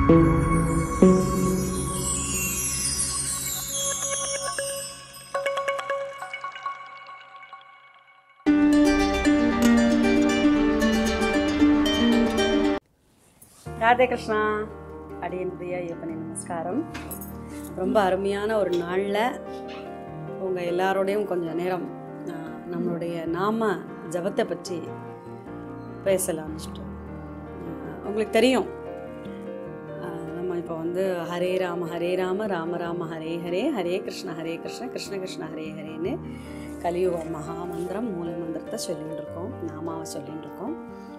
ராதே கிருஷ்ணா அடியன் பிரியா ஐயப்பனே நமஸ்காரம் ரொம்ப அருமையான ஒரு நாளில் உங்கள் எல்லாரோடையும் கொஞ்சம் நேரம் ஆஹ், நம்மளுடைய நாம ஜபத்தை பற்றி பேசலாம்னு சொல்லிட்டு ஆஹ், உங்களுக்கு தெரியும் ஆஹ், நம்ம இப்போ வந்து ஹரே ராம ஹரே ராம ராம ராம ஹரே ஹரே ஹரே கிருஷ்ண ஹரே கிருஷ்ண கிருஷ்ண கிருஷ்ண ஹரே ஹரேன்னு கலியுக மகாமந்திரம் மூல மந்திரத்தை சொல்லிட்டு இருக்கோம் நாமாவை சொல்லிட்டு இருக்கோம்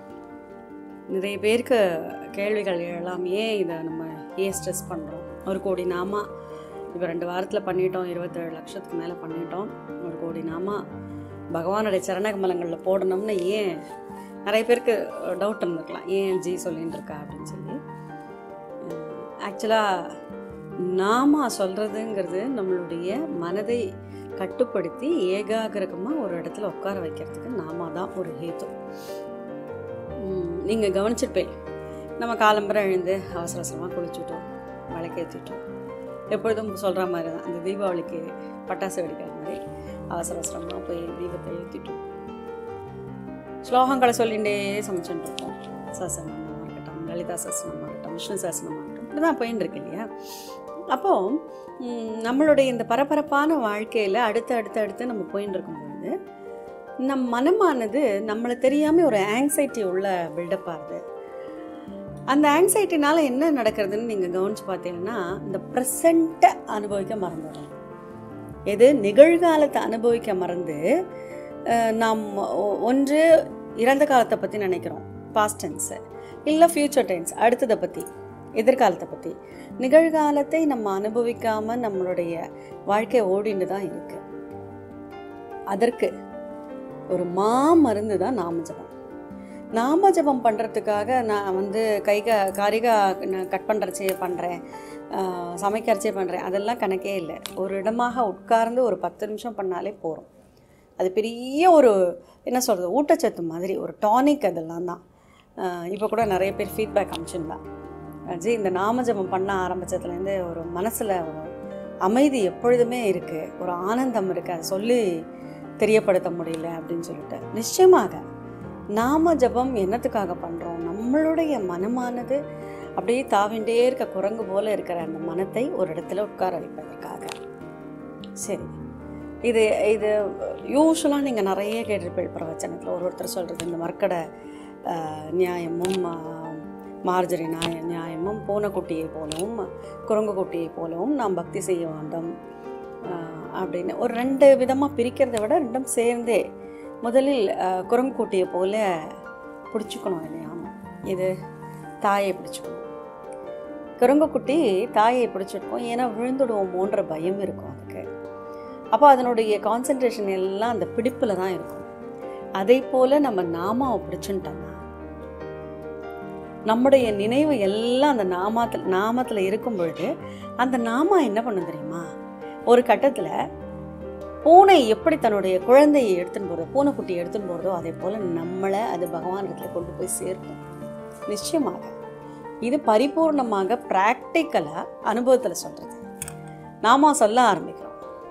நிறைய பேருக்கு கேள்விகள் எழலாம் ஏன் இதை நம்ம ஏன் ஸ்ட்ரெஸ் பண்ணுறோம் ஒரு கோடி நாமா இப்போ ரெண்டு வாரத்தில் பண்ணிட்டோம் இருபத்தேழு லட்சத்துக்கு மேலே பண்ணிட்டோம் ஒரு கோடி நாமா பகவானுடைய சரணகமலங்களில் போடணும்னு ஏன் நிறைய பேருக்கு டவுட் இருந்திருக்கலாம் ஏன் ஜி சொல்லிட்டு இருக்கா அப்படின்னு சொல்லி ஆக்சுவலாக நாமா சொல்கிறதுங்கிறது நம்மளுடைய மனதை கட்டுப்படுத்தி ஏகாகிரகமாக ஒரு இடத்துல உட்கார வைக்கிறதுக்கு நாமா தான் ஒரு ஹேத்து நீங்கள் கவனிச்சிருப்பேன் நம்ம காலம்பரம் எழுந்து அவசர அவசரமாக குளிச்சுட்டோம் விளக்கேற்றிட்டோம் எப்பொழுதும் சொல்கிற மாதிரி தான் இந்த தீபாவளிக்கு பட்டாசு வெடிக்கிற மாதிரி அவசர அவசரமாக போய் தீபத்தை ஏற்றிட்டோம் ஸ்லோகங்களை சொல்லிகிட்டே சமைச்சுட்டு இருக்கோம் சசனமாக இருக்கட்டும் லலிதா சசனமாக இருக்கட்டும் விஷ்ணு சசனமாக இருக்கட்டும் இப்படி தான் போயின்னு இருக்கு இல்லையா அப்போது நம்மளுடைய இந்த பரபரப்பான வாழ்க்கையில் அடுத்து அடுத்து அடுத்து நம்ம போயின்னு இருக்கும் பொழுது நம் மனமானது நம்மளை தெரியாமல் ஒரு ஆங்ஸைட்டி உள்ள பில்டப் ஆகுது அந்த ஆங்ஸைட்டினால என்ன நடக்கிறதுன்னு நீங்கள் கவனிச்சு பார்த்தீங்கன்னா இந்த ப்ரெசண்ட்டை அனுபவிக்க மறந்துடும் எது நிகழ்காலத்தை அனுபவிக்க மறந்து அஹ், நாம் ஒ- ஒன்று இறந்த காலத்தை பற்றி நினைக்கிறோம் பாஸ்ட் டென்ஸு இல்லை ஃப்யூச்சர் டென்ஸ் அடுத்ததை பற்றி எதிர்காலத்தை பற்றி நிகழ்காலத்தை நம்ம அனுபவிக்காமல் நம்மளுடைய வாழ்க்கை ஓடிண்டு தான் இருக்கு அதற்கு ஒரு மா மருந்து தான் நாம ஜபம் நாம ஜபம் பண்ணுறதுக்காக நான் வந்து கை க காரிகா நான் கட் பண்ணுறச்சே பண்ணுறேன் சமைக்கிறச்சே பண்ணுறேன் அதெல்லாம் கணக்கே இல்லை ஒரு இடமாக உட்கார்ந்து ஒரு பத்து நிமிஷம் பண்ணாலே போகிறோம் அது பெரிய ஒரு என்ன சொல்கிறது ஊட்டச்சத்து மாதிரி ஒரு டானிக் அதெல்லாம் தான் இப்போ கூட நிறைய பேர் ஃபீட்பேக் அனுப்பிச்சிருந்தான் ஜி இந்த நாம ஜபம் பண்ண ஆரம்பித்ததுலேருந்து ஒரு மனசில் ஒரு அமைதி எப்பொழுதுமே இருக்குது ஒரு ஆனந்தம் இருக்குது அதை சொல்லி தெரியப்படுத்த முடியல அப்படின்னு சொல்லிட்டு நிச்சயமாக நாம ஜபம் என்னத்துக்காக பண்ணுறோம் நம்மளுடைய மனமானது அப்படியே தாவிண்டே இருக்க குரங்கு போல இருக்கிற அந்த மனத்தை ஒரு இடத்துல உட்கார வைப்பதற்காக சரி இது இது யூஸ்வலாக நீங்கள் நிறைய கேட்டிருப்பீள் பிரவச்சனத்தில் ஒரு ஒருத்தர் சொல்கிறது இந்த மர்க்கடை ஆஹ், நியாயமும் ஆஹ், மார்ஜரி நியாய நியாயமும் பூனைக்குட்டியை போலவும் குரங்கு குட்டியை போலவும் நாம் பக்தி செய்ய வேண்டும் ஆஹ், அப்படின்னு ஒரு ரெண்டு விதமாக பிரிக்கிறத விட ரெண்டும் சேர்ந்தே முதலில் ஆஹ், குரங்கு குட்டியை போல பிடிச்சிக்கணும் இல்லையா இது தாயை பிடிச்சிக்கணும் குரங்கு குட்டி தாயை பிடிச்சிருக்கோம் ஏன்னா விழுந்துடுவோமோன்ற பயம் இருக்கும் அதுக்கு அப்போ அதனுடைய கான்சென்ட்ரேஷன் எல்லாம் அந்த பிடிப்பில் தான் இருக்கும் அதே போல் நம்ம நாமாவை பிடிச்சுட்டோம்னா நம்முடைய நினைவு எல்லாம் அந்த நாமத்தில் நாமத்தில் இருக்கும் பொழுது அந்த நாமா என்ன பண்ணும் தெரியுமா ஒரு கட்டத்தில் பூனை எப்படி தன்னுடைய குழந்தையை எடுத்துன்னு போகிறதோ பூனைக்குட்டி எடுத்துன்னு போகிறதோ அதே போல் நம்மளை அது பகவான் இடத்துல கொண்டு போய் சேர்க்கும் நிச்சயமாக இது பரிபூர்ணமாக ப்ராக்டிக்கலாக அனுபவத்தில் சொல்கிறது நாம சொல்ல ஆரம்பிக்கிறோம்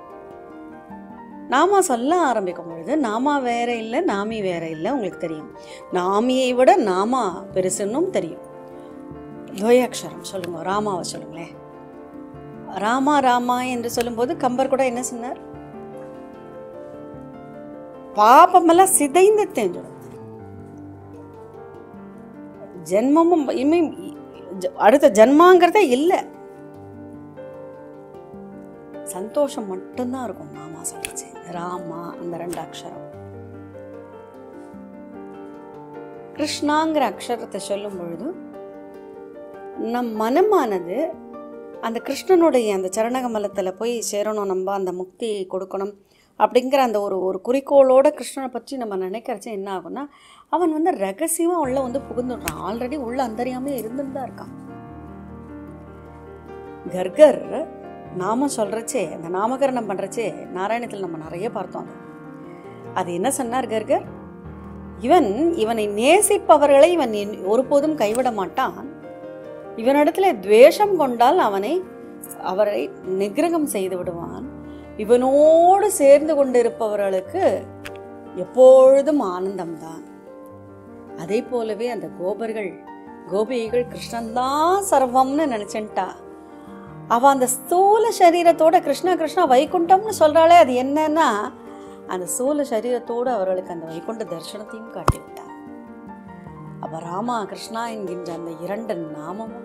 நாம சொல்ல ஆரம்பிக்கும் பொழுது நாமா வேற இல்லை நாமி வேற இல்லை உங்களுக்கு தெரியும் நாமியை விட நாமா பெருசுன்னும் தெரியும் துவயாட்சரம் சொல்லுங்க ராமாவை சொல்லுங்களேன் ராமா ராமா என்று சொல்லும்போது கம்பர் கூட என்ன சொன்னார் பாபமெல்லாம் சிதைந்து தேஞ்சிடும் ஜென்மமும் இனிமே ஜ- அடுத்த ஜென்மாங்கிறதே இல்லை சந்தோஷம் மட்டும்தான் இருக்கும் நாமா சொல்லிச்சு ராமா அந்த ரெண்டு அக்ஷரம் கிருஷ்ணாங்கிற அக்ஷரத்தை சொல்லும் பொழுது நம் மனமானது அந்த கிருஷ்ணனுடைய அந்த சரணகமலத்தில் போய் சேரணும் நம்ம அந்த முக்தி கொடுக்கணும் அப்படிங்கிற அந்த ஒரு ஒரு குறிக்கோளோட கிருஷ்ணனை பற்றி நம்ம நினைக்கிறச்ச என்ன ஆகும்னா அவன் வந்து ரகசியமாக உள்ள வந்து புகுந்துடுறான் ஆல்ரெடி உள்ள அந்தரியாமே இருந்துட்டு தான் இருக்கான் கர்கர் நாம சொல்கிறச்சே அந்த நாமகரணம் பண்ணுறச்சே நாராயணத்தில் நம்ம நிறைய பார்த்தோம் அது அது என்ன சொன்னார் கர்கர் இவன் இவனை நேசிப்பவர்களை இவன் என்- ஒருபோதும் கைவிட மாட்டான் இவனிடத்துல துவேஷம் கொண்டால் அவனை அவரை நிகிரகம் செய்து விடுவான் இவனோடு சேர்ந்து கொண்டிருப்பவர்களுக்கு எப்பொழுதும் ஆனந்தம்தான் அதே போலவே அந்த கோபர்கள் கோபிகைகள் கிருஷ்ணன்தான் சர்வம்னு நினைச்சுட்டா அவ அந்த ஸ்தூல சரீரத்தோட கிருஷ்ணா கிருஷ்ணா வைகுண்டம்னு சொல்றாளே அது என்னன்னா அந்த ஸ்தூல சரீரத்தோடு அவர்களுக்கு அந்த வைகுண்ட தரிசனத்தையும் காட்டிவிட்டார் அப்ப ராமா கிருஷ்ணா என்கின்ற அந்த இரண்டு நாமமும்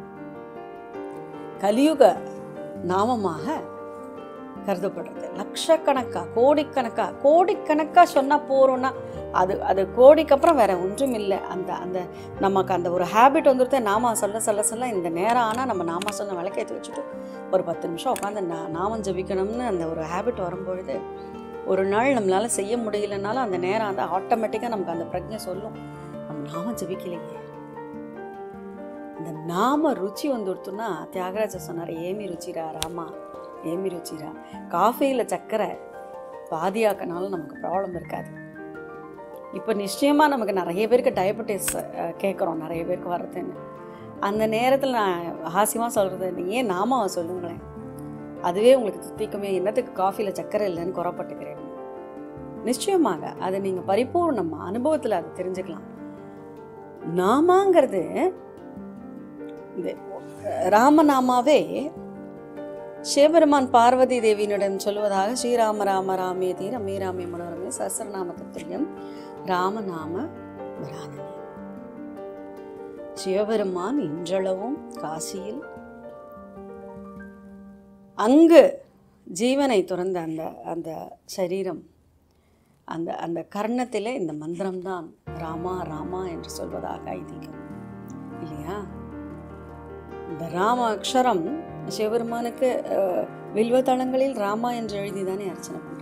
கலியுக நாமமாக கருதப்படுறது லட்சக்கணக்கா கோடிக்கணக்கா கோடிக்கணக்கா சொன்னா போறோம்னா அது அது கோடிக்கு அப்புறம் வேற ஒன்றும் இல்லை அந்த அந்த நமக்கு அந்த ஒரு ஹேபிட் வந்துருத்தே நாம சொல்ல சொல்ல சொல்ல இந்த நேரம் ஆனால் நம்ம நாம சொன்ன விளக்கேற்றி வச்சுட்டு ஒரு பத்து நிமிஷம் உட்காந்து நா நாமம் ஜபிக்கணும்னு அந்த ஒரு ஹேபிட் வரும்பொழுது ஒரு நாள் நம்மளால செய்ய முடியலனாலும் அந்த நேரம் அந்த ஆட்டோமேட்டிக்காக நமக்கு அந்த பிரஜை சொல்லும் நம்ம நாமம் ஜபிக்கலையே அந்த நாம ருச்சி வந்துடுத்துன்னா தியாகராஜர் சொன்னார் ஏமி ருச்சிரா ராமா ஏமி ருச்சிரா காஃபியில் சர்க்கரை பாதியாக்கனாலும் நமக்கு ப்ராப்ளம் இருக்காது இப்போ நிச்சயமாக நமக்கு நிறைய பேருக்கு டயபெட்டிஸ் கேட்குறோம் நிறைய பேருக்கு வர்றதுன்னு அந்த நேரத்தில் நான் ஹாசியமாக சொல்கிறது நீ ஏன் நாமாவை சொல்லுங்களேன் அதுவே உங்களுக்கு தித்திக்குமே என்னத்துக்கு காஃபியில் சர்க்கரை இல்லைன்னு குறப்பட்டுக்கிறேன் நிச்சயமாக அதை நீங்கள் பரிபூர்ணம் அனுபவத்தில் அதை தெரிஞ்சுக்கலாம் நாமாங்கிறது இந்த ராமநாமாவே சிவபெருமான் பார்வதி தேவியினிடம் சொல்வதாக ஸ்ரீராம ராம ராமே தீர மீராமே மனோரமே சஹசிரநாம தத்துல்யம் ராமநாம வரானனே சிவபெருமான் இன்றளவும் காசியில் அங்கு ஜீவனை துறந்த அந்த அந்த சரீரம் அந்த அந்த கர்ணத்திலே இந்த மந்திரம்தான் ராமா ராமா என்று சொல்வதாக ஐதீகம் இல்லையா இந்த ராம அக்ஷரம் சிவபெருமானுக்கு அஹ், வில்வதளங்களில் ராமா என்று எழுதி தானே அர்ச்சனை பண்றாங்க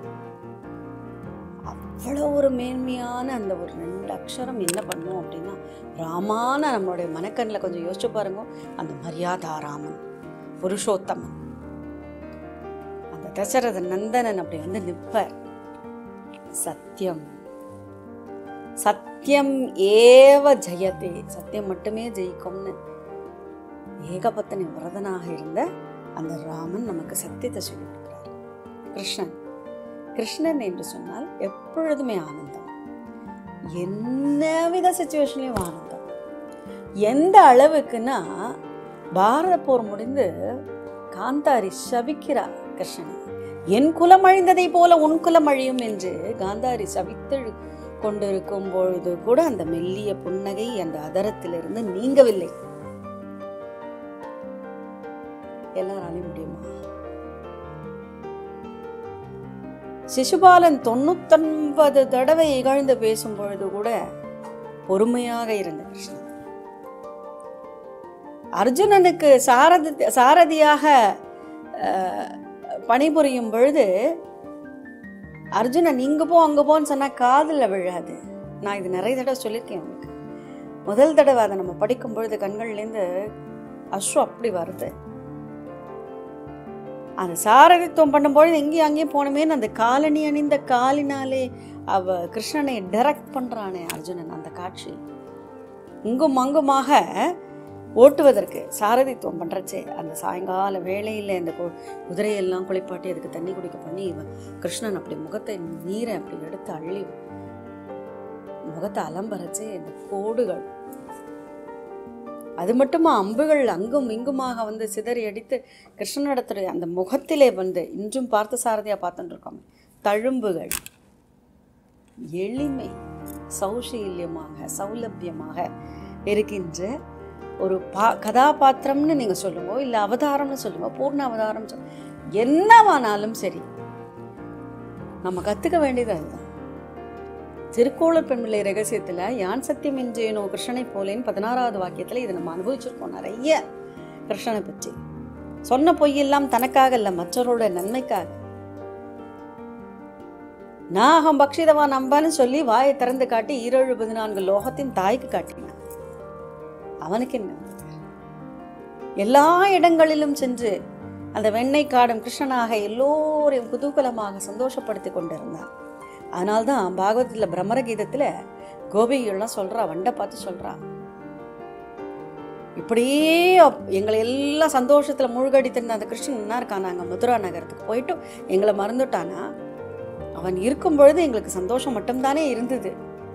அவ்வளோ ஒரு மேன்மையான அந்த ஒரு ரெண்டு அக்ஷரம் என்ன பண்ணும் அப்படின்னா ராமான நம்மளுடைய மனக்கண்ணில் கொஞ்சம் யோசிச்சு பாருங்க அந்த மரியாதா ராமன் புருஷோத்தமன் அந்த தசரத நந்தனன் அப்படி வந்து நிற்பார் சத்தியம் சத்தியம் ஏவ ஜெயதே சத்தியம் மட்டுமே ஜெயிக்கும்னு ஏகபத்தனை விரதனாக இருந்த அந்த ராமன் நமக்கு சத்தியத்தை சொல்லி கொடுக்கிறார் கிருஷ்ணன் கிருஷ்ணன் என்று சொன்னால் எப்பொழுதுமே ஆனந்தம் என்னவித சுச்சுவேஷன்லையும் ஆனந்தம் எந்த அளவுக்குன்னா பாரத போர் முடிந்து காந்தாரி சபிக்கிறார் கிருஷ்ணனை என் குலம் அழிந்ததை போல உன் குலம் அழியும் என்று காந்தாரி சபித்து கொண்டிருக்கும் பொழுது கூட அந்த மெல்லிய புன்னகை அந்த அதரத்திலிருந்து நீங்கவில்லை எல்லாராலையும் முடியுமா சிசுபாலன் தொண்ணூத்தொன்பது தடவை இகழ்ந்து பேசும் பொழுது கூட பொறுமையாக இருந்த கிருஷ்ணன் அர்ஜுனனுக்கு சாரதி சாரதியாக அஹ், பணிபுரியும் பொழுது அர்ஜுனன் இங்க போ அங்க போன்னு சொன்னா காதுல விழாது நான் இது நிறைய தடவை சொல்லியிருக்கேன் உங்களுக்கு முதல் தடவை அதை நம்ம படிக்கும் பொழுது கண்கள்லேருந்து அஸ்ரு அப்படி வருது அந்த சாரதித்துவம் பண்ணும்பொழுது எங்கேயும் அங்கேயும் போனமேன்னு அந்த காலணி அணிந்த காலினாலே அவ கிருஷ்ணனை டைரக்ட் பண்றானே அர்ஜுனன் அந்த காட்சி இங்கும் அங்குமாக ஓட்டுவதற்கு சாரதித்துவம் பண்றச்சே அந்த சாயங்கால வேளையில் இந்த கு- குதிரையெல்லாம் குளிப்பாட்டி அதுக்கு தண்ணி குடிக்க பண்ணி இவன் கிருஷ்ணன் அப்படி முகத்தை நீரை அப்படி எடுத்து அள்ளி முகத்தை அலம்பரச்சே இந்த கோடுகள் அது மட்டுமா அம்புகள் அங்கும் இங்குமாக வந்து சிதறி அடித்து கிருஷ்ணனிடத்துடைய அந்த முகத்திலே வந்து இன்றும் பார்த்த சாரதியா பார்த்துட்டு இருக்கோம் தழும்புகள் எளிமை சௌஷீல்யமாக சௌலபியமாக இருக்கின்ற ஒரு பா கதாபாத்திரம்னு நீங்கள் சொல்லுங்க இல்லை அவதாரம்னு சொல்லுங்க பூர்ண அவதாரம் சொல்லுங்க என்னவானாலும் சரி நம்ம கற்றுக்க வேண்டியது அதுதான் திருக்கோளர் பெண்பிள்ளை ரகசியத்தில் யான் சத்தியம் என்றேனோ கிருஷ்ணனை போலேன்னு பதினாறாவது வாக்கியத்தில் இதை நம்ம அனுபவிச்சிருக்கோம் நிறைய கிருஷ்ணனை பற்றி சொன்ன பொய்யெல்லாம் தனக்காக இல்லை மற்றவரோட நன்மைக்காக நாகம் பக்ஷிதவா நம்பன்னு சொல்லி வாயை திறந்து காட்டி ஈரேழு பதினான்கு லோகத்தையும் தாய்க்கு காட்டினான் அவனுக்கு என்ன எல்லா இடங்களிலும் சென்று அந்த வெண்ணெய் காடும் கிருஷ்ணனாக எல்லோரையும் குதூகலமாக சந்தோஷப்படுத்தி கொண்டிருந்தான் அதனால்தான் பாகவதத்தில் பிரம்மர கீதத்தில் கோபிகள்லாம் சொல்றா வண்டை பார்த்து சொல்றா இப்படியே அப்- எங்களை எல்லாம் சந்தோஷத்தில் மூழ்கடித்திருந்த அந்த கிருஷ்ணன் என்ன இருக்கான் நாங்கள் மதுரா நகரத்துக்கு போயிட்டு எங்களை மறந்துட்டானா அவன் இருக்கும் பொழுது எங்களுக்கு சந்தோஷம் மட்டும்தானே இருந்தது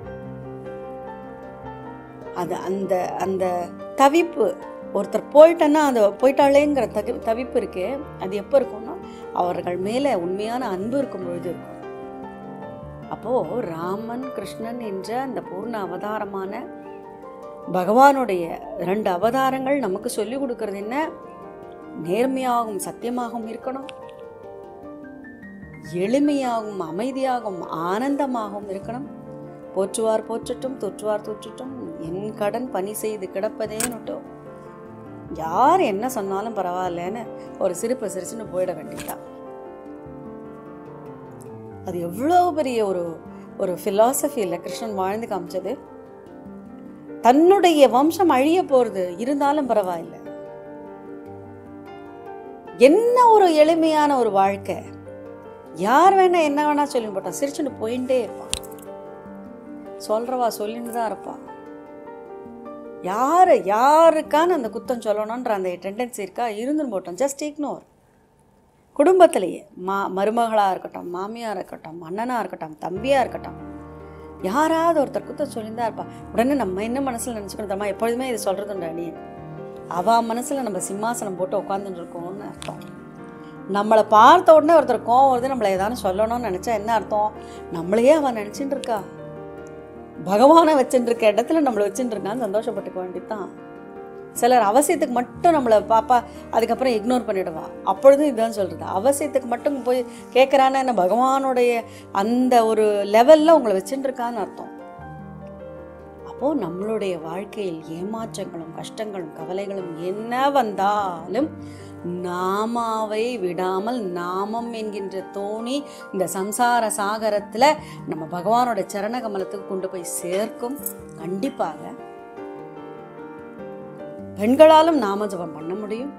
அது அந்த அந்த தவிப்பு ஒருத்தர் போயிட்டேன்னா அந்த போயிட்டாளேங்கிற தவி தவிப்பு இருக்கே அது எப்போ இருக்கும்னா அவர்கள் மேலே உண்மையான அன்பு இருக்கும் பொழுது இருக்கும் அப்போ ராமன் கிருஷ்ணன் என்ற அந்த பூர்ண அவதாரமான பகவானுடைய ரெண்டு அவதாரங்கள் நமக்கு சொல்லி கொடுக்கறது என்ன நேர்மையாகவும் சத்தியமாகவும் இருக்கணும் எளிமையாகவும் அமைதியாகவும் ஆனந்தமாகவும் இருக்கணும் போற்றுவார் போற்றட்டும் தொற்றுவார் தொற்றட்டும் என் கடன் பணி செய்து கிடப்பதேன்னுட்டும் யார் என்ன சொன்னாலும் பரவாயில்லன்னு ஒரு சிரிப்பு சிரிச்சுன்னு போயிட வேண்டியதுதான் அது எவ்வளோ பெரிய ஒரு ஒரு ஃபிலாசபியில் கிருஷ்ணன் வாழ்ந்து காமிச்சது தன்னுடைய வம்சம் அழிய போறது இருந்தாலும் பரவாயில்ல என்ன ஒரு எளிமையான ஒரு வாழ்க்கை யார் வேணா என்ன வேணா சொல்லி போட்டான் சிரிச்சுன்னு போயிட்டே இருப்பான் சொல்றவா சொல்லிட்டு தான் இருப்பான் யாரு யாருக்கான அந்த குத்தம் சொல்லணுன்ற அந்த டெண்டன்சி இருக்கா இருந்துன்னு போட்டோம் ஜஸ்ட் இக்னோர் குடும்பத்திலேயே மா மருமகளாக இருக்கட்டும் மாமியார் இருக்கட்டும் அண்ணனாக இருக்கட்டும் தம்பியாக இருக்கட்டும் யாராவது ஒருத்தர் குத்தம் சொல்லியிருந்தா இருப்பா உடனே நம்ம என்ன மனசில் நினச்சிக்கணும் தெரியுமா எப்பொழுதுமே இது சொல்கிறதுண்டா நீ அவ மனசில் நம்ம சிம்மாசனம் போட்டு உட்காந்துட்டு இருக்கோம்னு அர்த்தம் நம்மளை பார்த்த உடனே ஒருத்தர் கோவம் வருது நம்மளை ஏதாவது சொல்லணும்னு நினச்சா என்ன அர்த்தம் நம்மளையே அவன் நினச்சிட்டு இருக்கா பகவானை வச்சுட்டு இருக்க இடத்துல நம்மளை வச்சுட்டு இருக்கான்னு சந்தோஷப்பட்டுக்க வேண்டியதுதான் சிலர் அவசியத்துக்கு மட்டும் நம்மளை பாப்பா அதுக்கப்புறம் இக்னோர் பண்ணிடுவா அப்பொழுதும் இதுதான் சொல்கிறது அவசியத்துக்கு மட்டும் போய் கேட்குறான்னு என்ன பகவானுடைய அந்த ஒரு லெவலில் உங்களை வச்சுட்டு இருக்கான்னு அர்த்தம் அப்போது நம்மளுடைய வாழ்க்கையில் ஏமாற்றங்களும் கஷ்டங்களும் கவலைகளும் என்ன வந்தாலும் நாமாவை விடாமல் நாமம் என்கின்ற தோணி இந்த சம்சார சாகரத்தில் நம்ம பகவானோட சரண கமலத்துக்கு கொண்டு போய் சேர்க்கும் கண்டிப்பாக பெண்களாலும் நாம ஜபம் பண்ண முடியும்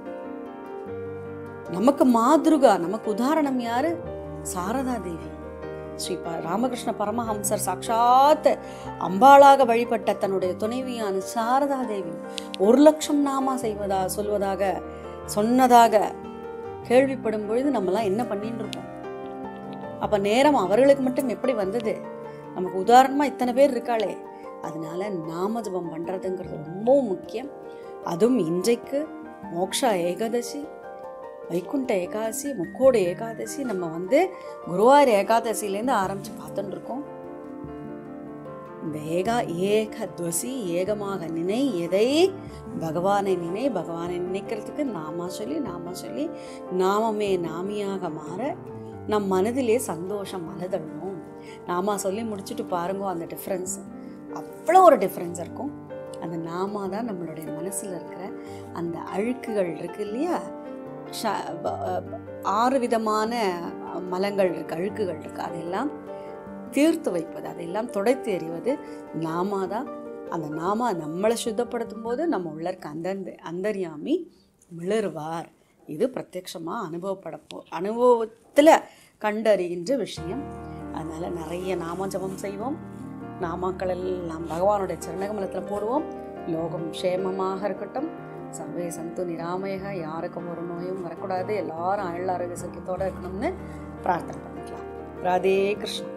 நமக்கு மாதிருகா நமக்கு உதாரணம் யாரு சாரதா தேவி ஸ்ரீ ப- ராமகிருஷ்ண பரமஹம்சர் சாட்சாத் அம்பாளாக வழிபட்ட தன்னுடைய துணைவியான சாரதா தேவி ஒரு லட்சம் நாமா செய்வதா சொல்வதாக சொன்னதாக கேள்விப்படும் பொழுது நம்மலாம் என்ன பண்ணிட்டு இருக்கோம் அப்ப நேரம் அவர்களுக்கு மட்டும் எப்படி வந்தது நமக்கு உதாரணமா இத்தனை பேர் இருக்காளே அதனால நாம ஜபம் பண்றதுங்கிறது ரொம்பவும் முக்கியம் அதுவும் இன்றைக்கு மோக்ஷா ஏகாதசி வைகுண்ட ஏகாதசி முக்கோடு ஏகாதசி நம்ம வந்து குருவாயூர் ஏகாதசிலேருந்து ஆரம்பிச்சு பார்த்துட்டு இருக்கோம் இந்த ஏகா ஏகத்வசி ஏகமாக நினை எதை பகவானை நினை பகவானை நினைக்கிறதுக்கு நாமா சொல்லி நாமா சொல்லி நாமமே நாமியாக மாற நம் மனதிலே சந்தோஷம் மலதழும் நாமா சொல்லி முடிச்சுட்டு பாருங்க அந்த டிஃப்ரென்ஸ் அவ்வளோ ஒரு டிஃப்ரென்ஸ் இருக்கும் அந்த நாமா தான் நம்மளுடைய மனசில் இருக்கிற அந்த அழுக்குகள் இருக்கு இல்லையா ஷ- ப- ப- ஆறு விதமான மலங்கள் இருக்கு அழுக்குகள் இருக்கு அதெல்லாம் தீர்த்து வைப்பது அதெல்லாம் துடைத்து எறிவது நாமா தான் அந்த நாமா நம்மளை சுத்தப்படுத்தும் போது நம்ம உள்ள இருக்க அந்த அந்தர்யாமி மிளறுவார் இது பிரத்யக்ஷமாக அனுபவப்பட போ அனுபவத்தில் கண்டறிகின்ற விஷயம் அதனால் நிறைய நாம ஜபம் செய்வோம் நாமாக்கள் எல்லாம் பகவானுடைய சரணகமலத்தில் போடுவோம் லோகம் க்ஷேமமாக இருக்கட்டும் சர்வே சந்து நிராமயக யாருக்கும் ஒரு நோயும் வரக்கூடாது எல்லாரும் அயல் ஆரோக்கிய சக்கியத்தோடு இருக்கணும்னு பிரார்த்தனை பண்ணிக்கலாம் ராதே கிருஷ்ணன்